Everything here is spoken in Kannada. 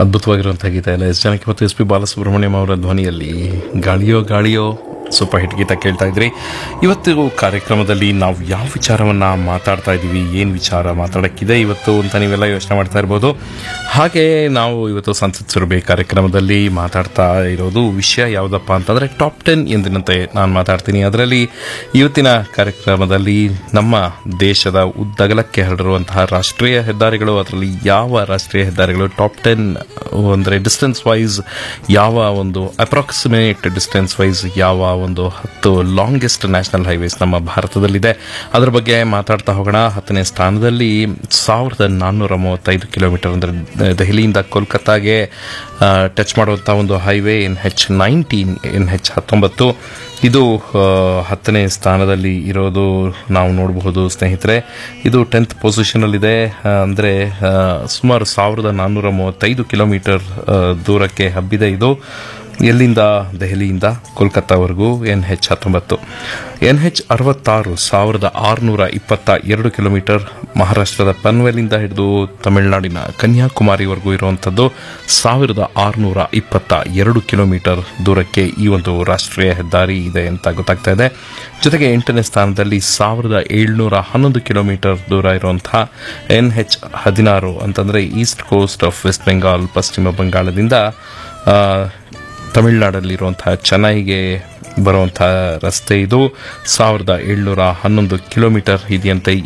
ಅದ್ಭುತವಾಗಿರುವಂಥ ಗೀತೆ ಎಲ್ಲ ಎಸ್ ಜನಕ್ಕೆ ಮತ್ತು ಎಸ್ ಪಿ ಬಾಲಸುಬ್ರಹ್ಮಣ್ಯಂ ಅವರ ಧ್ವನಿಯಲ್ಲಿ ಗಾಳಿಯೋ ಗಾಳಿಯೋ ಸೂಪರ್ ಹಿಟ್ ಗೀತ ಕೇಳ್ತಾ ಇದ್ರಿ ಇವತ್ತು ಕಾರ್ಯಕ್ರಮದಲ್ಲಿ ನಾವು ಯಾವ ವಿಚಾರವನ್ನು ಮಾತಾಡ್ತಾ ಇದ್ದೀವಿ ಏನು ವಿಚಾರ ಮಾತಾಡೋಕ್ಕಿದೆ ಇವತ್ತು ಅಂತ ನೀವೆಲ್ಲ ಯೋಚನೆ ಮಾಡ್ತಾ ಇರ್ಬೋದು ಹಾಗೆ ನಾವು ಇವತ್ತು ಸಂಸತ್ ಸುರಭಿ ಕಾರ್ಯಕ್ರಮದಲ್ಲಿ ಮಾತಾಡ್ತಾ ಇರೋದು ವಿಷಯ ಯಾವುದಪ್ಪ ಅಂತಂದರೆ ಟಾಪ್ ಟೆನ್ ಎಂದಿನಂತೆ ನಾನು ಮಾತಾಡ್ತೀನಿ ಅದರಲ್ಲಿ ಇವತ್ತಿನ ಕಾರ್ಯಕ್ರಮದಲ್ಲಿ ನಮ್ಮ ದೇಶದ ಉದ್ದಗಲಕ್ಕೆ ಹರಡಿರುವಂತಹ ರಾಷ್ಟ್ರೀಯ ಹೆದ್ದಾರಿಗಳು ಅದರಲ್ಲಿ ಯಾವ ರಾಷ್ಟ್ರೀಯ ಹೆದ್ದಾರಿಗಳು ಟಾಪ್ ಟೆನ್ ಅಂದರೆ ಡಿಸ್ಟೆನ್ಸ್ ವೈಸ್ ಯಾವ ಒಂದು ಅಪ್ರಾಕ್ಸಿಮೇಟ್ ಡಿಸ್ಟೆನ್ಸ್ ವೈಸ್ ಯಾವ ಒಂದು ಹತ್ತು ಲಾಂಗೆಸ್ಟ್ ನ್ಯಾಷನಲ್ ಹೈವೇಸ್ ನಮ್ಮ ಭಾರತದಲ್ಲಿದೆ ಅದರ ಬಗ್ಗೆ ಮಾತಾಡ್ತಾ ಹೋಗೋಣ ಹತ್ತನೇ ಸ್ಥಾನದಲ್ಲಿ ಸಾವಿರದ ನಾನ್ನೂರ ಮೂವತ್ತೈದು ಕಿಲೋಮೀಟರ್ ಅಂದರೆ ದೆಹಲಿಯಿಂದ ಕೋಲ್ಕತ್ತಾಗೆ ಟಚ್ ಮಾಡುವಂಥ ಒಂದು highway N H nineteen N H ಹತ್ತೊಂಬತ್ತು ಇದು ಆ, ಹತ್ತನೇ ಸ್ಥಾನದಲ್ಲಿ ಇರೋದು ನಾವು ನೋಡಬಹುದು ಸ್ನೇಹಿತರೆ ಇದು ಟೆಂತ್ ಪೊಸಿಷನಲ್ಲಿದೆ ಅಂದರೆ ಸುಮಾರು ಸಾವಿರದ ನಾನ್ನೂರ ಮೂವತ್ತೈದು ಕಿಲೋಮೀಟರ್ ಆ, ದೂರಕ್ಕೆ ಹಬ್ಬಿದೆ ಇದು ಎಲ್ಲಿಂದ ದೆಹಲಿಯಿಂದ ಕೋಲ್ಕತ್ತಾವರೆಗೂ ಎನ್ ಹೆಚ್ ಹತ್ತೊಂಬತ್ತು ಎನ್ ಹೆಚ್ ಅರವತ್ತಾರು ಸಾವಿರದ ಆರುನೂರ ಇಪ್ಪತ್ತ ಎರಡು ಕಿಲೋಮೀಟರ್ ಮಹಾರಾಷ್ಟ್ರದ ಪನ್ವೆಲಿಂದ ಹಿಡಿದು ತಮಿಳುನಾಡಿನ ಕನ್ಯಾಕುಮಾರಿವರೆಗೂ ಇರುವಂಥದ್ದು ಸಾವಿರದ ಆರುನೂರ ಇಪ್ಪತ್ತ ಎರಡು ಕಿಲೋಮೀಟರ್ ದೂರಕ್ಕೆ ಈ ಒಂದು ರಾಷ್ಟ್ರೀಯ ಹೆದ್ದಾರಿ ಇದೆ ಅಂತ ಗೊತ್ತಾಗ್ತಾ ಇದೆ ಜೊತೆಗೆ ಎಂಟನೇ ಸ್ಥಾನದಲ್ಲಿ ಸಾವಿರದ ಏಳ್ನೂರ ಹನ್ನೊಂದು ಕಿಲೋಮೀಟರ್ ದೂರ ಇರುವಂತಹ ಎನ್ ಹೆಚ್ ಹದಿನಾರು ಅಂತಂದರೆ east coast of West Bengal ಪಶ್ಚಿಮ ಬಂಗಾಳದಿಂದ ಆ, ತಮಿಳುನಾಡಲ್ಲಿರುವಂತಹ ಚೆನ್ನೈಗೆ ಬರುವಂತಹ ರಸ್ತೆ ಇದು ಸಾವಿರದ ಏಳ್ನೂರ ಹನ್ನೊಂದು ಕಿಲೋಮೀಟರ್ ಇದೆಯಂತೆ